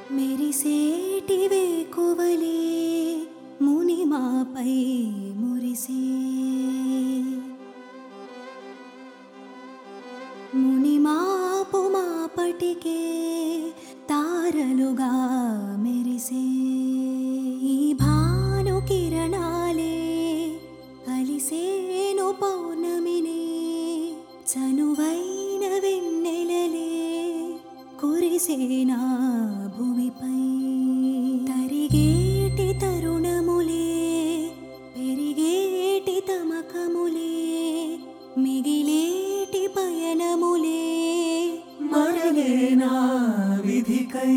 మెరిసేటి వేకువలే మునిమాపై మురిసే మునిమాపు మాపటికే తారలుగా మెరిసే ఈ భాను కిరణాలే కలిసేను పౌర్ణమినే చనువైన వెన్నెలలే కురిసేనా భూమిపై తరిగేటి తరుణములే పెరిగేటి తమకములే మిగిలేటి పయనములే మరలేనా విధికై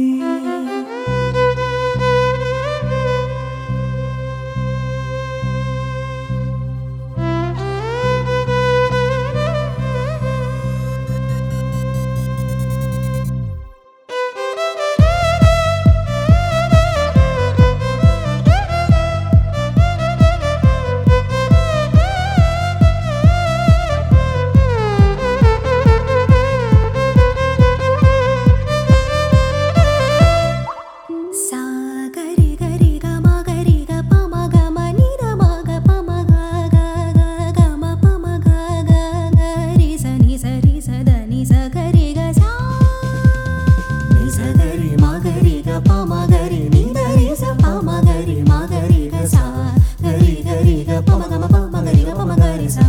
సాగరి గరి గమ గరి గ పమ గమ ని ద మ గ పమ గ గ గ గ మ పమ గ గ గ రి స ని స రి స ద ని స గరి గ సా ని స గరి మ గరి గ పమ గరి ని ద రి స పమ గరి మ గరి గ సా గరి గరి గ పమ గమ పమ గరి గ పమ గరి సా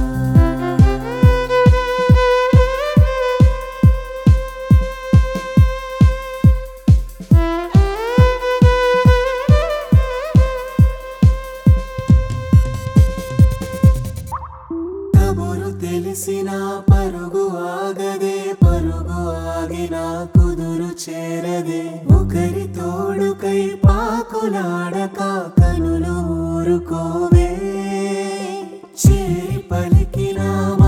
కబురు తెలిసిన పరుగు ఆగదే పరుగు ఆగిన కుదురు చేరదే ఒకరి తోడుకై పాకులాడక కనులు ఊరుకోవే చేరి పలికిన